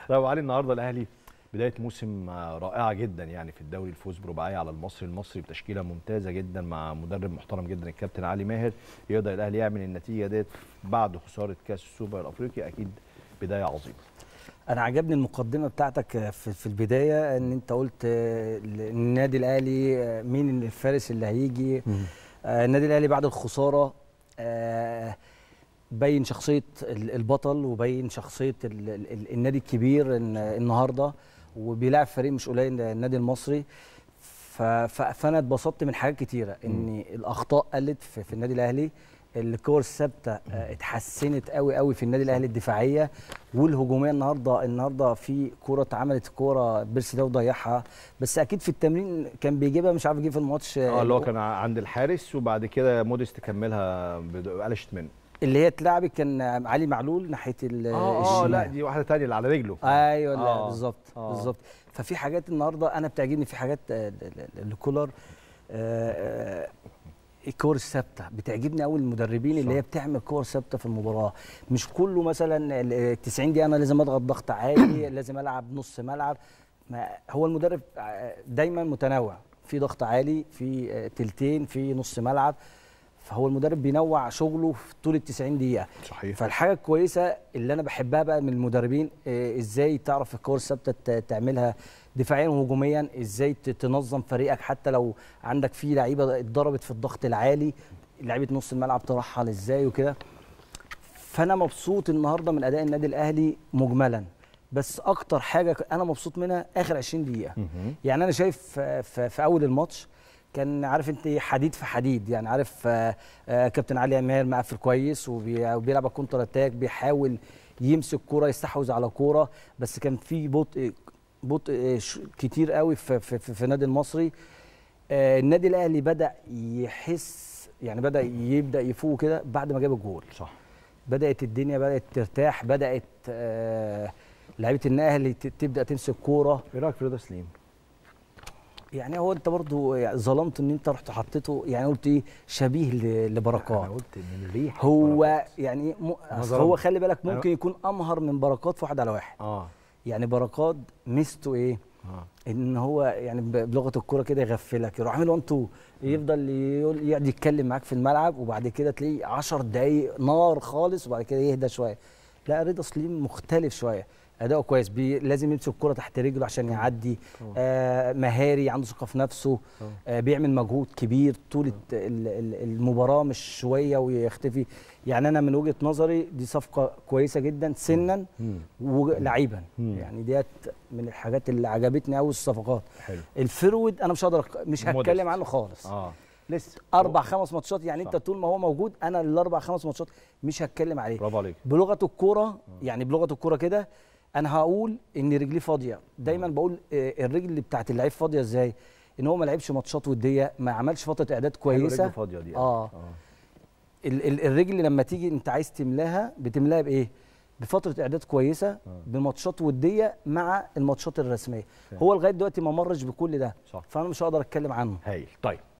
طيب علي النهارده الاهلي بدايه موسم رائعه جدا يعني في الدوري الفوز برباعيه على المصري المصري بتشكيله ممتازه جدا مع مدرب محترم جدا الكابتن علي ماهر يقدر الاهلي يعمل النتيجه ديت بعد خساره كاس السوبر الافريقي اكيد بدايه عظيمه انا عجبني المقدمه بتاعتك في في البدايه ان انت قلت النادي الاهلي مين الفارس اللي هيجي النادي الاهلي بعد الخساره بين شخصيه البطل وبين شخصيه النادي الكبير النهارده وبيلعب فريق مش قليل النادي المصري فانا اتبسطت من حاجات كتيره ان الاخطاء قلت في النادي الاهلي الكور الثابته اتحسنت قوي قوي في النادي الاهلي الدفاعيه والهجوميه النهارده النهارده في كوره اتعملت كوره بيرسي ده وضيعها بس اكيد في التمرين كان بيجيبها مش عارف يجيب في الماتش اه اللي هو كان عند الحارس وبعد كده موديست تكملها قلشت منه اللي هي اتلعبت كان علي معلول ناحيه اه اه لا دي واحده ثانيه اللي على رجله ايوه لا آه بالظبط آه بالظبط ففي حاجات النهارده انا بتعجبني في حاجات لكولر آه الكور الثابته بتعجبني قوي المدربين اللي هي بتعمل كور ثابته في المباراه مش كله مثلا ال 90 دقيقه انا لازم اضغط ضغط عالي لازم العب نص ملعب ما هو المدرب دايما متنوع في ضغط عالي في تلتين في نص ملعب فهو المدرب بينوع شغله في طول ال 90 دقيقه صحيح فالحاجه الكويسه اللي انا بحبها بقى من المدربين ازاي تعرف الكور الثابته تعملها دفاعيا وهجوميا ازاي تنظم فريقك حتى لو عندك فيه لعيبه اتضربت في الضغط العالي لعيبه نص الملعب ترحل ازاي وكده فانا مبسوط النهارده من اداء النادي الاهلي مجملا بس اكتر حاجه انا مبسوط منها اخر 20 دقيقه يعني انا شايف في, في اول الماتش كان عارف انت حديد في حديد يعني عارف آآ آآ كابتن علي ماهر مقفل كويس وبيلعب كونتر اتاك بيحاول يمسك كوره يستحوذ على كوره بس كان في بطء بطء كتير قوي في, في, في, في النادي المصري النادي الاهلي بدا يحس يعني بدا يبدا يفوق كده بعد ما جاب الجول صح بدات الدنيا بدات ترتاح بدات لعيبه الاهلي تبدا تمسك كوره ايه رايك في رضا سليم يعني هو انت برضو ظلمت ان انت رحت حطيته يعني قلت ايه شبيه لبركات انا قلت من الريح هو بركات. يعني م... هو خلي بالك ممكن يكون امهر من بركات في واحد على واحد اه يعني بركات ميزته ايه آه. ان هو يعني بلغه الكوره كده يغفلك يروح عامل 1 2 يفضل يقول يقعد يتكلم معاك في الملعب وبعد كده تلاقيه 10 دقايق نار خالص وبعد كده يهدى شويه لا رضا سليم مختلف شويه اداؤه كويس بي لازم يمسك الكره تحت رجله عشان يعدي آه مهاري عنده ثقه في نفسه آه بيعمل مجهود كبير طول المباراه مش شويه ويختفي يعني انا من وجهه نظري دي صفقه كويسه جدا سنا ولعيبا يعني ديت من الحاجات اللي عجبتني قوي الصفقات حلو الفرود انا مش هقدر مش هتكلم عنه خالص اه لسه اربع خمس ماتشات يعني صح. انت طول ما هو موجود انا الاربع خمس ماتشات مش هتكلم عليه برافو عليك بلغه الكوره يعني بلغه الكوره كده انا هقول ان رجليه فاضيه دايما بقول الرجل بتاعت اللعيب فاضيه ازاي ان هو ما لعبش ماتشات وديه ما عملش فتره اعداد كويسه رجله فاضيه دي اه, آه. ال ال الرجل لما تيجي انت عايز تملاها بتملاها بايه بفتره اعداد كويسه آه. بماتشات وديه مع الماتشات الرسميه فهم. هو لغايه دلوقتي ما مرش بكل ده صح. فانا مش هقدر اتكلم عنه هايل طيب